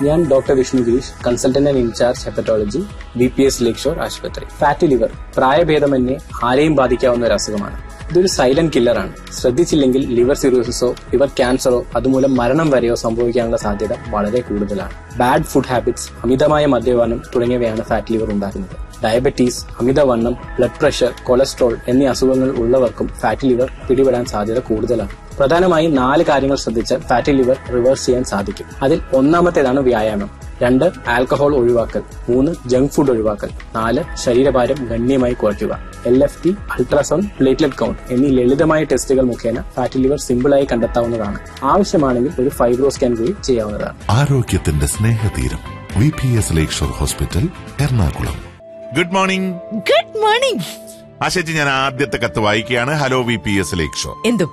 ഞാൻ doctor Vishnu Girish consultant and incharge hepatology B P S lake shore ആശുപത്രി fatty liver പ്രായഭേദമന്യേ ആരെയും ബാധിക്കാവുന്ന ഒരു അസുഖമാണ് ഇതൊരു സൈലന്റ് കില്ലറാണ് ശ്രദ്ധിച്ചില്ലെങ്കിൽ ലിവർ സിറോസിസോ ലിവർ ക്യാൻസറോ അതുമൂലം മരണം വരെയോ സംഭവിക്കാനുള്ള സാധ്യത വളരെ കൂടുതലാണ് ബാഡ് ഫുഡ് ഹാബിറ്റ്സ് അമിതമായ മദ്യപാനം തുടങ്ങിയവയാണ് ഫാറ്റ് ലിവർ ഉണ്ടാക്കുന്നത് ഡയബറ്റീസ് അമിതവണ്ണം ബ്ലഡ് പ്രഷർ കൊളസ്ട്രോൾ എന്നീ അസുഖങ്ങൾ ഉള്ളവർക്കും ഫാറ്റി ലിവർ പിടിപെടാൻ സാധ്യത കൂടുതലാണ് പ്രധാനമായും നാല് കാര്യങ്ങൾ ശ്രദ്ധിച്ചാൽ ഫാറ്റി ലിവർ റിവേഴ്സ് ചെയ്യാൻ സാധിക്കും അതിൽ ഒന്നാമത്തേതാണ് വ്യായാമം രണ്ട് ആൽക്കഹോൾ ഒഴിവാക്കൽ മൂന്ന് ജങ്ക് ഫുഡ് ഒഴിവാക്കൽ നാല് ശരീരഭാരം ഗണ്യമായി കുറയ്ക്കുക L F T ultrasound platelet count എന്നീ ലളിതമായ ടെസ്റ്റുകൾ മുഖേന ഫാറ്റി ലിവർ സിമ്പിളായി കണ്ടെത്താവുന്നതാണ് ആവശ്യമാണെങ്കിൽ ഒരു ഫൈബ്രോ സ്കാൻ കൂടി ചെയ്യാവുന്നതാണ് ആരോഗ്യത്തിന്റെ സ്നേഹതീരം V P S lake shore hospital Ernakulam good morning good morning ആശേച്ചി ഞാൻ ആദ്യത്തെ കത്ത് വായിക്കുകയാണ് hello V P S lake shore എന്തു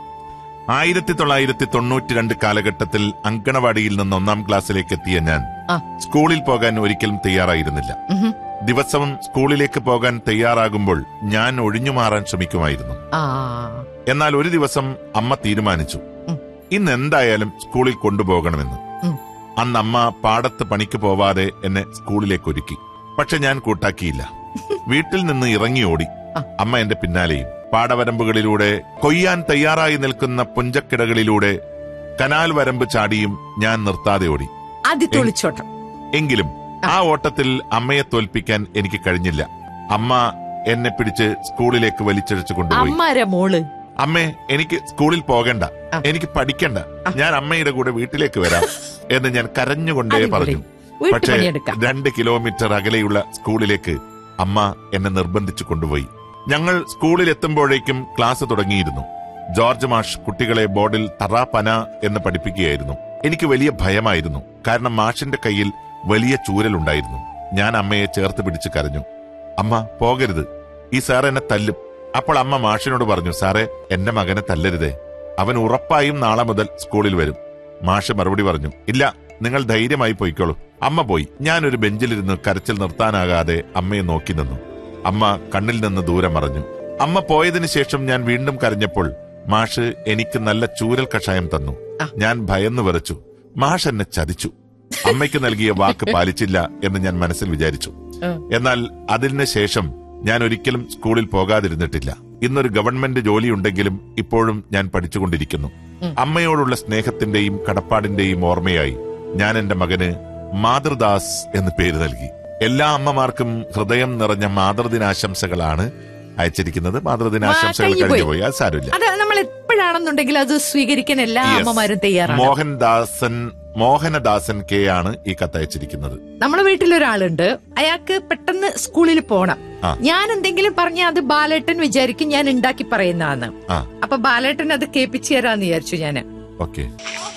ആയിരത്തി തൊള്ളായിരത്തി തൊണ്ണൂറ്റി രണ്ട് കാലഘട്ടത്തിൽ അങ്കണവാടിയിൽ നിന്ന് ഒന്നാം ക്ലാസ്സിലേക്ക് എത്തിയ ഞാൻ ആ. സ്കൂളിൽ പോകാൻ ഒരിക്കലും തയ്യാറായിരുന്നില്ല ദിവസവും സ്കൂളിലേക്ക് പോകാൻ തയ്യാറാകുമ്പോൾ ഞാൻ ഒഴിഞ്ഞു മാറാൻ ശ്രമിക്കുമായിരുന്നു ആ എന്നാൽ ഒരു ദിവസം അമ്മ തീരുമാനിച്ചു ഉം. ഇന്ന് എന്തായാലും സ്കൂളിൽ കൊണ്ടുപോകണമെന്ന് ഉം. അന്ന് അമ്മ പാടത്ത് പണിക്ക് പോവാതെ എന്നെ സ്കൂളിലേക്ക് ഒരുക്കി പക്ഷെ ഞാൻ കൂട്ടാക്കിയില്ല വീട്ടിൽ നിന്ന് ഇറങ്ങി ഓടി ആ. അമ്മ എന്റെ പിന്നാലെയും പാടവരമ്പുകളിലൂടെ കൊയ്യാൻ തയ്യാറായി നിൽക്കുന്ന പുഞ്ചക്കിടകളിലൂടെ കനാൽ വരമ്പ് ചാടിയും ഞാൻ നിർത്താതെ ഓടി ആദ്യത്തെ ഒളിച്ചോട്ടം എങ്കിലും ആ ഓട്ടത്തിൽ അമ്മയെ തോൽപ്പിക്കാൻ എനിക്ക് കഴിഞ്ഞില്ല അമ്മ എന്നെ പിടിച്ച് സ്കൂളിലേക്ക് വലിച്ചഴിച്ചു കൊണ്ടുപോയി അമ്മാര മോള് അമ്മേ എനിക്ക് സ്കൂളിൽ പോകണ്ട ആ. എനിക്ക് പഠിക്കണ്ട ഞാൻ അമ്മയുടെ കൂടെ വീട്ടിലേക്ക് വരാം എന്ന് ഞാൻ കരഞ്ഞുകൊണ്ടേ അടിപൊളി. പറഞ്ഞു വീട്ടു പക്ഷേ പണിയെടുക്കാം. രണ്ട് കിലോമീറ്റർ അകലെയുള്ള സ്കൂളിലേക്ക് അമ്മ എന്നെ നിർബന്ധിച്ചു കൊണ്ടുപോയി ഞങ്ങൾ സ്കൂളിൽ എത്തുമ്പോഴേക്കും ക്ലാസ് തുടങ്ങിയിരുന്നു ജോർജ് മാഷ് കുട്ടികളെ ബോർഡിൽ തറാപന എന്ന് പഠിപ്പിക്കുകയായിരുന്നു എനിക്ക് വലിയ ഭയമായിരുന്നു കാരണം മാഷിന്റെ കയ്യിൽ വലിയ ചൂരലുണ്ടായിരുന്നു ഞാൻ അമ്മയെ ചേർത്ത് പിടിച്ച് കരഞ്ഞു അമ്മ പോകരുത് ഈ സാർ എന്നെ തല്ലും അപ്പോൾ അമ്മ മാഷിനോട് പറഞ്ഞു സാറേ എന്റെ മകനെ തല്ലരുതേ അവൻ ഉറപ്പായും നാളെ മുതൽ സ്കൂളിൽ വരും മാഷ് മറുപടി പറഞ്ഞു ഇല്ല നിങ്ങൾ ധൈര്യമായി പോയിക്കോളൂ അമ്മ പോയി ഞാനൊരു ബെഞ്ചിലിരുന്ന് കരച്ചിൽ നിർത്താനാകാതെ അമ്മയെ നോക്കി നിന്നു അമ്മ കണ്ണിൽ നിന്ന് ദൂരെ മറഞ്ഞു അമ്മ പോയതിനു ശേഷം ഞാൻ വീണ്ടും കരഞ്ഞപ്പോൾ മാഷ് എനിക്ക് നല്ല ചൂരൽ കഷായം തന്നു ആ. ഞാൻ ഭയന്നു വിറച്ചു മാഷ് എന്നെ ചതിച്ചു അമ്മയ്ക്ക് നൽകിയ വാക്ക് പാലിച്ചില്ല എന്ന് ഞാൻ മനസ്സിൽ വിചാരിച്ചു ഉം. എന്നാൽ അതിന് ശേഷം ഞാൻ ഒരിക്കലും സ്കൂളിൽ പോകാതിരുന്നിട്ടില്ല ഇന്നൊരു ഗവൺമെന്റ് ജോലിയുണ്ടെങ്കിലും ഇപ്പോഴും ഞാൻ പഠിച്ചുകൊണ്ടിരിക്കുന്നു അമ്മയോടുള്ള സ്നേഹത്തിന്റെയും കടപ്പാടിന്റെയും ഓർമ്മയായി ഞാൻ എന്റെ മകന് മാതൃദാസ് എന്ന് പേര് നൽകി എല്ലാ അമ്മമാർക്കും ഹൃദയം നിറഞ്ഞ മാതൃദിനാശംസകളാണ് അയച്ചിരിക്കുന്നത് മാതൃദിനാശംസകൾ കഴിഞ്ഞു കഴിഞ്ഞു പോയി. പോയി അത് സാരമില്ല അത് നമ്മൾ എപ്പോഴാണെന്നുണ്ടെങ്കിൽ അത് സ്വീകരിക്കാൻ എല്ലാ Yes. അമ്മമാരും തയ്യാറാണ് മോഹൻദാസൻ മോഹനദാസൻ കെ ആണ് ഈ കത്തയച്ചിരിക്കുന്നത് നമ്മളെ വീട്ടിലൊരാളുണ്ട് അയാൾക്ക് പെട്ടെന്ന് സ്കൂളിൽ പോണം ആ. ഞാൻ എന്തെങ്കിലും പറഞ്ഞ അത് ബാലേട്ടൻ വിചാരിക്കും ഞാൻ ഉണ്ടാക്കി പറയുന്നതാണ് ആ അപ്പൊ ബാലേട്ടൻ അത് കേൾപ്പിച്ചു തരാന്ന് വിചാരിച്ചു ഞാന് ഓക്കെ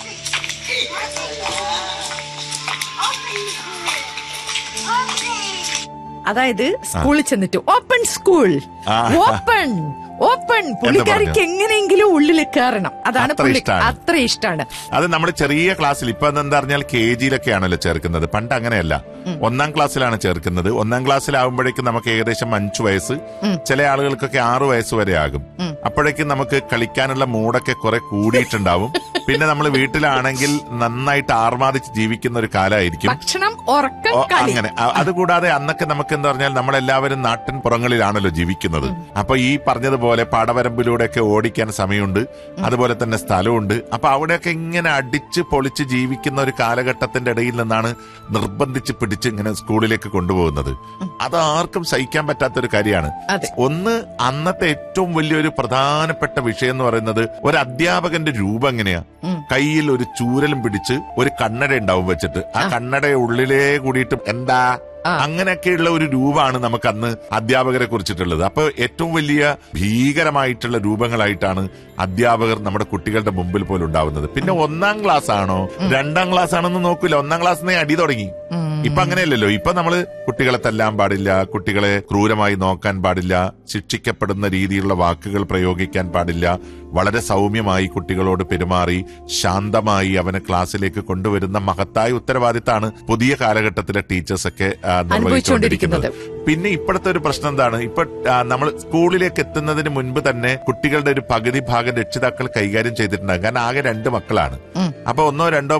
അതായത് സ്കൂളിൽ ചെന്നിട്ട് ഓപ്പൺ സ്കൂൾ ആ. ഓപ്പൺ ഓപ്പൺ പുള്ളിക്കാരിക്ക് എങ്ങനെയെങ്കിലും ഉള്ളിൽ കയറണം അതാണ് അത്ര പുള്ളി ഇഷ്ടാണ്. അത്ര ഇഷ്ടമാണ് അത് നമ്മൾ ചെറിയ ക്ലാസ്സിൽ ഇപ്പൊ എന്താ പറഞ്ഞാൽ കെ ജിയിലൊക്കെയാണല്ലോ ചേർക്കുന്നത് പണ്ട് അങ്ങനെയല്ല ഒന്നാം ക്ലാസ്സിലാണ് ചേർക്കുന്നത് ഒന്നാം ക്ലാസ്സിലാവുമ്പോഴേക്കും നമുക്ക് ഏകദേശം അഞ്ചു വയസ്സ് ചില ആളുകൾക്കൊക്കെ ആറു വയസ്സ് വരെ ആകും അപ്പോഴേക്കും നമുക്ക് കളിക്കാനുള്ള മൂടൊക്കെ കുറെ കൂടിയിട്ടുണ്ടാവും പിന്നെ നമ്മൾ വീട്ടിലാണെങ്കിൽ നന്നായിട്ട് ആർമാദിച്ച് ജീവിക്കുന്ന ഒരു കാലമായിരിക്കും ഭക്ഷണം ഉറക്കം ഓ, കളി അങ്ങനെ അ- അതുകൂടാതെ അന്നൊക്കെ നമുക്ക് എന്താ പറഞ്ഞാൽ നമ്മളെല്ലാവരും നാട്ടിൻ പുറങ്ങളിലാണല്ലോ ജീവിക്കുന്നത് അപ്പൊ ഈ പറഞ്ഞതുപോലെ പാടവരമ്പിലൂടെയൊക്കെ ഓടിക്കാൻ സമയമുണ്ട് അതുപോലെ തന്നെ സ്ഥലമുണ്ട് അപ്പൊ അവിടെയൊക്കെ ഇങ്ങനെ അടിച്ച് പൊളിച്ച് ജീവിക്കുന്ന ഒരു കാലഘട്ടത്തിന്റെ ഇടയിൽ നിന്നാണ് നിർബന്ധിച്ച് പിടിച്ച് ഇങ്ങനെ സ്കൂളിലേക്ക് കൊണ്ടുപോകുന്നത് അത് ആർക്കും സഹിക്കാൻ പറ്റാത്തൊരു കാര്യമാണ് അതെ ഒന്ന് അന്നത്തെ ഏറ്റവും വലിയൊരു പ്രധാനപ്പെട്ട വിഷയം എന്ന് പറയുന്നത് ഒരു അധ്യാപകന്റെ രൂപം എങ്ങനെയാ ഉം. കയ്യിൽ ഒരു ചൂരലും പിടിച്ച് ഒരു കണ്ണട ഉണ്ടാവും വെച്ചിട്ട് ആ കണ്ണട ഉള്ളിലേ കൂടിയിട്ട് എന്താ ആ. അങ്ങനെയൊക്കെയുള്ള ഒരു രൂപമാണ് നമുക്ക് അന്ന് അധ്യാപകരെ കുറിച്ചിട്ടുള്ളത് അപ്പൊ ഏറ്റവും വലിയ ഭീകരമായിട്ടുള്ള രൂപങ്ങളായിട്ടാണ് അധ്യാപകർ നമ്മുടെ കുട്ടികളുടെ മുമ്പിൽ പോലും ഉണ്ടാവുന്നത് പിന്നെ ഒന്നാം ക്ലാസ് ആണോ രണ്ടാം ക്ലാസ് ആണെന്ന് നോക്കില്ല ഒന്നാം ക്ലാസ്സിനെ അടി തുടങ്ങി ഉം. ഇപ്പൊ അങ്ങനെയല്ലല്ലോ ഇപ്പൊ നമ്മള് കുട്ടികളെ തല്ലാൻ പാടില്ല കുട്ടികളെ ക്രൂരമായി നോക്കാൻ പാടില്ല ശിക്ഷിക്കപ്പെടുന്ന രീതിയിലുള്ള വാക്കുകൾ പ്രയോഗിക്കാൻ പാടില്ല വളരെ സൗമ്യമായി കുട്ടികളോട് പെരുമാറി ശാന്തമായി അവനെ ക്ലാസ്സിലേക്ക് കൊണ്ടുവരുന്ന മഹത്തായ ഉത്തരവാദിത്തമാണ് പുതിയ കാലഘട്ടത്തിലെ ടീച്ചേഴ്സ് ഒക്കെ ആ, നിർവഹിച്ചുകൊണ്ടിരിക്കുന്നത് പിന്നെ ഇപ്പോഴത്തെ ഒരു പ്രശ്നം എന്താണ് ഇപ്പൊ നമ്മൾ സ്കൂളിലേക്ക് എത്തുന്നതിന് മുൻപ് തന്നെ കുട്ടികളുടെ ഒരു പകുതി ഭാഗം രക്ഷിതാക്കൾ കൈകാര്യം ചെയ്തിട്ടുണ്ടാകും കാരണം ആകെ രണ്ട് മക്കളാണ് ഉം. അപ്പൊ ഒന്നോ രണ്ടോ